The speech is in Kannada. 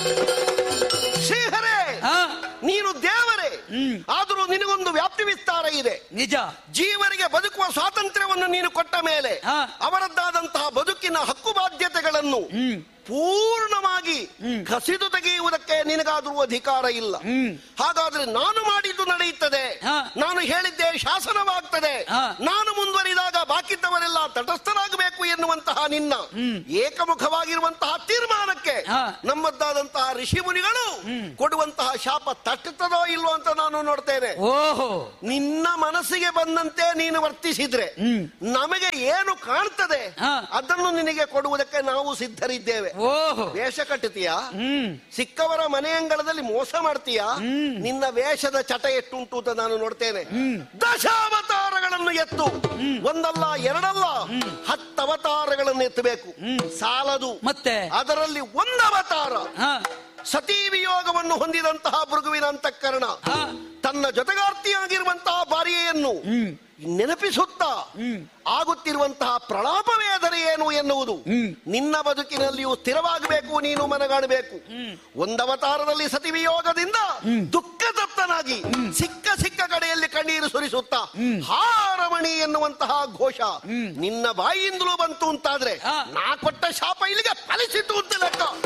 ಶ್ರೀಹರೇ ಹಾ ನೀನು ದೇವರೇ ಹ್ಮ್. ಆದರೂ ನಿನಗೊಂದು ವ್ಯಾಪ್ತಿ ವಿಸ್ತಾರ ಇದೆ ನಿಜ ಜೀವರಿಗೆ ಬದುಕುವ ಸ್ವಾತಂತ್ರ್ಯವನ್ನು ನೀನು ಕೊಟ್ಟ ಮೇಲೆ ಹಾ. ಅವರದ್ದಾದಂತಹ ಬದುಕಿನ ಹಕ್ಕು ಬಾಧ್ಯತೆಗಳನ್ನು ಹ್ಮ್ ಪೂರ್ಣವಾಗಿ ಕಸಿದು ತೆಗೆಯುವುದಕ್ಕೆ ನಿನಗಾದರೂ ಅಧಿಕಾರ ಇಲ್ಲ ಹ್ಮ್. ಹಾಗಾದ್ರೆ ನಾನು ಮಾಡಿದ್ದು ನಡೆಯುತ್ತದೆ ಹಾ. ನಾನು ಹೇಳಿದ್ದೆ ಶಾಸನವಾಗ್ತದೆ ಹಾ. ನಾನು ಮುಂದುವರಿದಾಗ ಬಾಕಿದ್ದವರೆಲ್ಲ ತಟಸ್ಥರಾಗಬೇಕು ಎನ್ನುವಂತಹ ನಿನ್ನ ಏಕಮುಖವಾಗಿರುವಂತಹ ತೀರ್ಮಾನಕ್ಕೆ ಹಾ. ನಮ್ಮದ್ದಾದಂತಹ ಋಷಿ ಮುನಿಗಳು ಕೊಡುವಂತಹ ಶಾಪ ತಟ್ಟುತ್ತದೋ ಇಲ್ವೋ ಅಂತ ನಾನು ನೋಡ್ತೇನೆ ಓಹೋ ನಿನ್ನ ಮನಸ್ಸಿಗೆ ಬಂದಂತೆ ನೀನು ವರ್ತಿಸಿದ್ರೆ ಹ್ಮ್. ನಮಗೆ ಏನು ಕಾಣ್ತದೆ ಹಾ. ಅದನ್ನು ನಿನಗೆ ಕೊಡುವುದಕ್ಕೆ ನಾವು ಸಿದ್ಧರಿದ್ದೇವೆ ಓಹೋ ವೇಷ ಕಟ್ಟುತ್ತೀಯಾ ಹ್ಮ್ ಸಿಕ್ಕವರ ಮನೆಯಂಗಳದಲ್ಲಿ ಮೋಸ ಮಾಡ್ತೀಯಾ ನಿನ್ನ ವೇಷದ ಚಟ ಎಟ್ಟುಂಟು ಅಂತ ನಾನು ನೋಡ್ತೇನೆ ದಶಾವತಾರಗಳನ್ನು ಎತ್ತು ಒಂದಲ್ಲ ಎರಡಲ್ಲ ಹತ್ತು ಅವತಾರಗಳನ್ನು ಎತ್ತಬೇಕು ಸಾಲದು ಮತ್ತೆ ಅದರಲ್ಲಿ ಒಂದು ಅವತಾರ ಹಾ ಸತೀ ವಿಯೋಗವನ್ನು ಹೊಂದಿದಂತಹ ಭೃಗುವಿನ ಅಂತಃಕರಣ ಹಾ ತನ್ನ ಜೊತೆಗಾರ್ತಿಯಾಗಿರುವಂತಹ ಭಾರ್ಯೆಯನ್ನು ನೆನಪಿಸುತ್ತಾ ಆಗುತ್ತಿರುವಂತಹ ಪ್ರಲಾಪ ವೇದನೆ ಏನು ಎನ್ನುವುದು ನಿನ್ನ ಬದುಕಿನಲ್ಲಿಯೂ ಸ್ಥಿರವಾಗಬೇಕು ನೀನು ಮನಗಾಣಬೇಕು ಒಂದವತಾರದಲ್ಲಿ ಸತಿ ವಿಯೋಗದಿಂದ ದುಃಖತಪ್ತನಾಗಿ ಸಿಕ್ಕ ಸಿಕ್ಕ ಕಡೆಯಲ್ಲಿ ಕಣ್ಣೀರು ಸುರಿಸುತ್ತಾ ಹಾರಮಣಿ ಎನ್ನುವಂತಹ ಘೋಷ ನಿನ್ನ ಬಾಯಿಯಿಂದಲೂ ಬಂತು ಅಂತಾದ್ರೆ ಹಾ. ನಾ ಕೊಟ್ಟ ಶಾಪ ಇಲ್ಲಿಗೆ ಫಲಿಸಿತು ಅಂತ ಲೆಕ್ಕ